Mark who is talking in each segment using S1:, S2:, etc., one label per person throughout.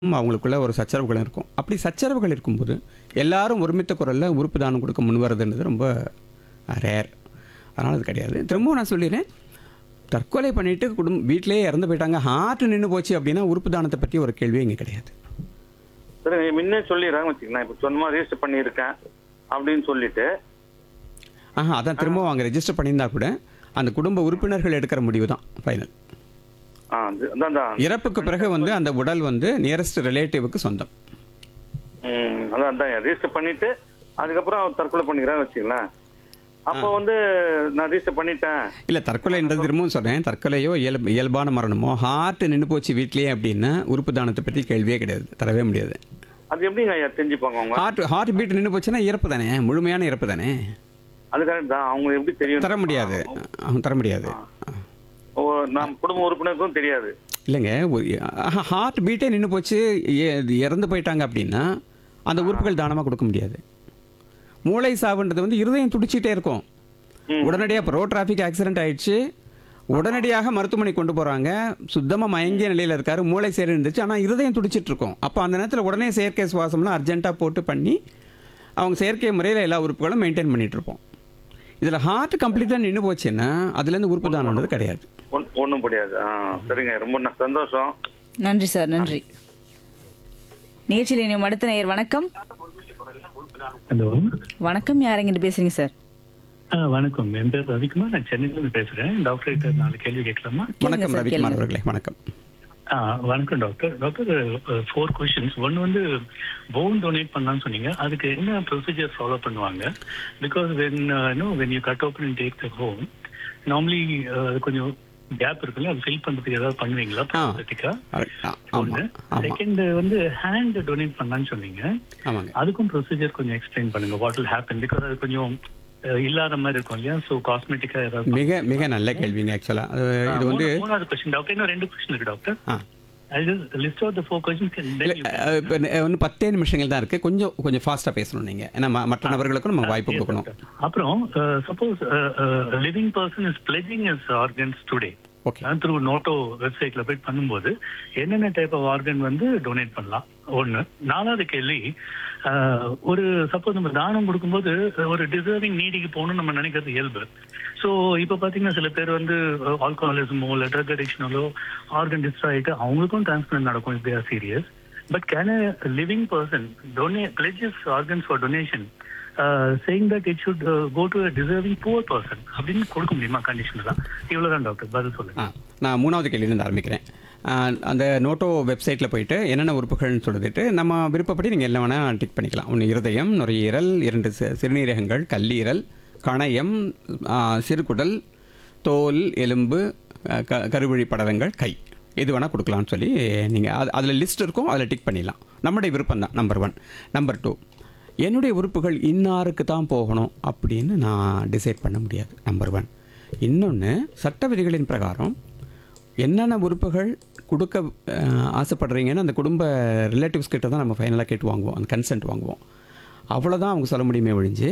S1: அவங்களுக்குள்ள ஒரு சச்சரவுகள் இருக்கும் அப்படி சச்சரவுகள் இருக்கும்போது எல்லாரும் ஒருமித்த குரலில் உறுப்பு தானம் கொடுக்க முன்வரதுன்றது ரொம்ப ரேர் அதனால் அது கிடையாது திரும்பவும் நான் சொல்லிடுறேன் தற்கொலை பண்ணிட்டு குடும்பம் வீட்டிலேயே இறந்து போயிட்டாங்க ஹார்ட் நின்று போச்சு அப்படின்னா உறுப்பு தானத்தை பற்றி ஒரு கேள்வியே இங்கே கிடையாது
S2: சரி முன்னே சொல்லிடுறாங்க வச்சுக்கலாம் இப்போ சொன்னமா ரெஜிஸ்டர் பண்ணியிருக்கேன் அப்படின்னு சொல்லிட்டு
S1: ஆஹா அதான் திரும்பவும் அவங்க ரெஜிஸ்டர் பண்ணியிருந்தா கூட அந்த குடும்ப உறுப்பினர்கள் எடுக்கிற முடிவு தான் ஃபைனல்
S2: ஆ அது- அதான் தான்
S1: இறப்புக்கு பிறகு வந்து அந்த உடல் வந்து நியரஸ்ட் ரிலேட்டிவுக்கு சொந்தம்
S2: ம், அதான் அதான் ரெஜிஸ்டர் பண்ணிட்டு அதுக்கப்புறம் அவர் தற்கொலை பண்ணிக்கிறான்னு வச்சுக்கலாம் அப்போ வந்து நான் ரெஜிஸ்டர் பண்ணிட்டேன்
S1: இல்லை தற்கொலைன்றது திரும்பவும் சொல்கிறேன் தற்கொலையோ இயல்பு இயல்பான மரணமோ ஹார்ட் நின்று போச்சு வீட்லேயே அப்படின்னா உறுப்பு தானத்தை பற்றி கேள்வியே கிடையாது தரவே முடியாது
S2: அது எப்படிங்க ஐயா தெரிஞ்சுப்பாங்க அவங்க
S1: ஹார்ட் ஹார்ட் பீட் நின்று போச்சுன்னா இறப்பு தானே முழுமையான இறப்பு தானே
S2: அது கரெக்ட் தான் அவங்க எப்படி தெரியும்
S1: தர முடியாது அவங்க தர முடியாது
S2: ஓ நம் குடும்ப உறுப்பினருக்கும் தெரியாது
S1: இல்லைங்க ஹார்ட் பீட்டே நின்று போச்சு எ- இறந்து போயிட்டாங்க அப்படின்னா அந்த உறுப்புகள் தானமாக கொடுக்க முடியாது மூளை சாவுன்றது வந்து இருதயம் துடிச்சிட்டே இருக்கும் உடனடியாக இப்போ ரோட் டிராஃபிக் ஆக்சிடென்ட் ஆயிடுச்சு உடனடியாக மருத்துவமனை கொண்டு போகிறாங்க சுத்தமாக மயங்கிய நிலையில் இருக்காரு மூளை சேரி இருந்துச்சு ஆனால் இருதயம் துடிச்சிட்டு இருக்கும் அப்போ அந்த நேரத்தில் உடனே செயற்கை சுவாசம்லாம் அர்ஜென்ட்டாக போட்டு பண்ணி அவங்க செயற்கை முறையில் எல்லா உறுப்புகளும் மெயின்டைன் பண்ணிட்டு இருப்போம் இதில் ஹார்ட் கம்ப்ளீட்டாக நின்று போச்சுன்னா அதுலேருந்து உறுப்பு தானம்ன்றது கிடையாது
S2: ஒன்றும் முடியாது ஆ சரிங்க ரொம்ப ந- சந்தோஷம்
S3: நன்றி சார் நன்றி நிகழ்ச்சியில் இனியும் அடுத்த நேயர் வணக்கம்
S4: ஹலோ
S3: வணக்கம் யாரெங்கிட்டு பேசுறீங்க சார்
S4: ஆ வணக்கம் என் பேர் ரவிக்குமார் நான் சென்னையிலிருந்து பேசுறேன் டாக்டர் கிட்ட நாலு கேள்வி கேட்கலாமா
S1: வணக்கம்
S3: சார்,
S1: ரவிக்குமார்
S3: கேளுங்க.
S1: அவர்களே வணக்கம்
S4: ஆ வணக்கம் டாக்டர் டாக்டர் ஃபோர் கொஷின்ஸ் ஒன்று வந்து போன் டொனேட் பண்ணலாம்னு சொன்னீங்க அதுக்கு என்ன ப்ரொசீஜர் ஃபாலோ பண்ணுவாங்க because when no when you cut open and take the home normally கொஞ்சம் கேப் இருக்குல்ல அது ஃபில் பண்ணுறதுக்கு ஏதாவது பண்ணுவீங்களா
S1: ஆ.
S4: ப்ராசட்டிக்கா
S1: ஆ, ஆமா ஆமா
S4: செகண்ட் வந்து ஹேண்ட் டொனேட் பண்ணலாம்னு சொன்னீங்க
S1: ஆமாங்க
S4: அதுக்கும் ப்ரொசீஜர் கொஞ்சம் எக்ஸ்பிளைன் பண்ணுங்க வாட் வில் ஹேப்பன் பிகாஸ் அது கொஞ்சம் அஹ், இல்லாத மாதிரி இருக்கும் இல்லையா ஸோ காஸ்மெட்டிக்கா ஏதாவது
S1: மிக மிக நல்ல கேள்விங்க ஆக்சுவலாக இது வந்து
S4: மூணா- மூணாவது கொஸ்டின் டாக்டர் இன்னும் ரெண்டு கொஸ்டின் இருக்கு doctor
S1: ah
S4: I just list out the four questions
S1: இப்போ ஒன்று பத்தே நிமிஷங்கள் தான் இருக்குது கொஞ்சம் கொஞ்சம் ஃபாஸ்ட்டாக பேசணும் நீங்கள் ஏன்னா ம- மற்ற நபர்களுக்கும் நம்ம வாய்ப்பு கொடுக்கணும்
S4: அப்புறம் suppose living person is pledging is organs today
S1: okay
S4: through NOTTO வெப்சைட்ல போய் பண்ணும்போது என்னென்ன டைப் ஆஃப் ஆர்கன் வந்து டொனேட் பண்ணலாம் ஒண்ணு நாலாவது கேள்வி அஹ், ஒரு சப்போஸ் நம்ம தானம் கொடுக்கும்போது ஒரு டிசர்விங் நீடிக்கு போகணும்னு நம்ம நினைக்கிறது இயல்பு ஸோ இப்போ பார்த்தீங்கன்னா சில பேர் வந்து ஆல்கஹாலிசமோ இல்லை ட்ரக் அடிக்ஷனாலோ ஆர்கன் டிஸ்ட்ராய் ஆகிட்டு அவங்களுக்கும் டிரான்ஸ்பிளண்ட் நடக்கும் if they are serious but can a living person donor pledges organs for donation saying that it should go to deserving poor person அப்படின்னு கொடுக்க முடியுமா கண்டிஷன் தான் இவ்வளவுதான் டாக்டர் பதில் சொல்லுங்க
S1: ஆ நான் மூணாவது கேள்வியிலேருந்து ஆரம்பிக்கிறேன் ஆ, அந்த நோட்டோ வெப்சைட்டில் போயிட்டு என்னென்ன உறுப்புகள்னு சொல்லிட்டு நம்ம விருப்பப்படி நீங்கள் என்ன வேணால் டிக் பண்ணிக்கலாம் ஒன்று இருதயம் நுரையீரல் இரண்டு சி- சிறுநீரகங்கள் கல்லீரல் கணையம் ஆ, சிறுகுடல் தோல் எலும்பு ஆ, க கருவழி படலங்கள் கை எது வேணால் கொடுக்கலாம்னு சொல்லி நீங்கள் அது அதில் லிஸ்ட் இருக்கும் அதில் டிக் பண்ணிடலாம் நம்முடைய விருப்பம் தான் நம்பர் ஒன் நம்பர் டூ என்னுடைய உறுப்புகள் இன்னாருக்கு தான் போகணும் அப்படின்னு நான் டிசைட் பண்ண முடியாது நம்பர் ஒன் இன்னொன்று சட்ட விதிகளின் பிரகாரம் என்னென்ன உறுப்புகள் கொடுக்க அஹ், ஆசைப்படுறீங்கன்னு அந்த குடும்ப ரிலேட்டிவ்ஸ் கிட்ட தான் நம்ம ஃபைனலாக கேட்டு வாங்குவோம் அந்த கன்சென்ட் வாங்குவோம் அவ்வளோதான் அவங்க சொல்ல முடியுமே ஒழிஞ்சு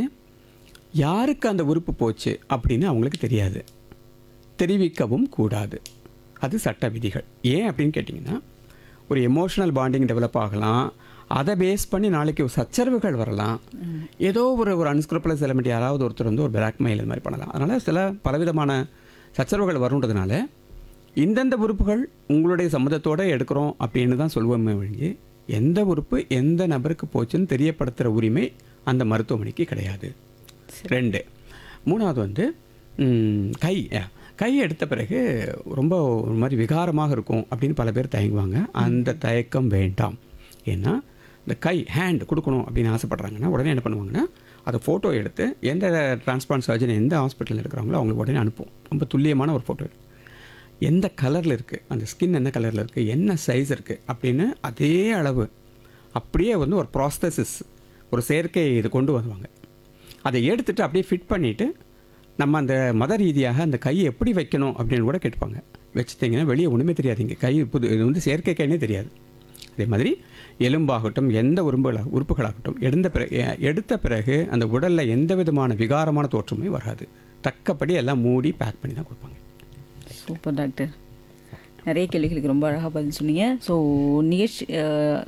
S1: யாருக்கு அந்த உறுப்பு போச்சு அப்படின்னு அவங்களுக்கு தெரியாது தெரிவிக்கவும் கூடாது அது சட்ட விதிகள் ஏன் அப்படின்னு கேட்டிங்கன்னா ஒரு எமோஷனல் பாண்டிங் டெவலப் ஆகலாம் அதை பேஸ் பண்ணி நாளைக்கு ஒரு சச்சரவுகள் வரலாம் ஏதோ ஒரு ஒரு அன்ஸ்கிரப்பில் எலமெண்ட் யாராவது ஒருத்தர் வந்து ஒரு பிளாக்மெயில் இது மாதிரி பண்ணலாம் அதனால் சில பலவிதமான சச்சரவுகள் வருன்றதுனால இந்தந்த உறுப்புகள் உங்களுடைய சம்மதத்தோடு எடுக்கிறோம் அப்படின்னு தான் சொல்லுவோமே ஒழிஞ்சு எந்த உறுப்பு எந்த நபருக்கு போச்சுன்னு தெரியப்படுத்துகிற உரிமை அந்த மருத்துவமனைக்கு கிடையாது ரெண்டு மூணாவது வந்து ம், கை அஹ், கை எடுத்த பிறகு ரொம்ப ஒரு மாதிரி விகாரமாக இருக்கும் அப்படின்னு பல பேர் தயங்குவாங்க அந்த தயக்கம் வேண்டாம் ஏன்னா இந்த கை ஹேண்ட் கொடுக்கணும் அப்படின்னு ஆசைப்படுறாங்கன்னா உடனே என்ன பண்ணுவாங்கன்னா அதை ஃபோட்டோ எடுத்து எந்த டிரான்ஸ்பிளான்ட் சர்ஜன் எந்த ஹாஸ்பிட்டலில் இருக்கிறாங்களோ அவங்களுக்கு உடனே அனுப்புவோம் ரொம்ப துல்லியமான ஒரு ஃபோட்டோ எந்த கலரில் இருக்குது அந்த ஸ்கின் என்ன கலரில் இருக்குது என்ன சைஸ் இருக்குது அப்படின்னு அதே அளவு அப்படியே வந்து ஒரு ப்ராஸ்தசிஸ் ஒரு செயற்கை இது கொண்டு வருவாங்க அதை எடுத்துட்டு அப்படியே ஃபிட் பண்ணிவிட்டு நம்ம அந்த மத ரீதியாக அந்த கையை எப்படி வைக்கணும் அப்படின்னு கூட கேட்பாங்க வச்சுட்டிங்கன்னா வெளியே ஒன்றுமே தெரியாதுங்க கை புது இது வந்து செயற்கை கைனே தெரியாது அதே மாதிரி எலும்பாகட்டும் எந்த உறுப்புகளா உறுப்புகளாகட்டும் எடுத்த பிறகு எடுத்த பிறகு அந்த உடலில் எந்த விதமான விகாரமான தோற்றமே வராது தக்கப்படி எல்லாம் மூடி பேக் பண்ணி தான் கொடுப்பாங்க
S3: சூப்பர் டாக்டர் நிறைய கேள்விகளுக்கு ரொம்ப அழகாக பதில் சொன்னீங்க ஸோ நிகழ்ச்சி அஹ்,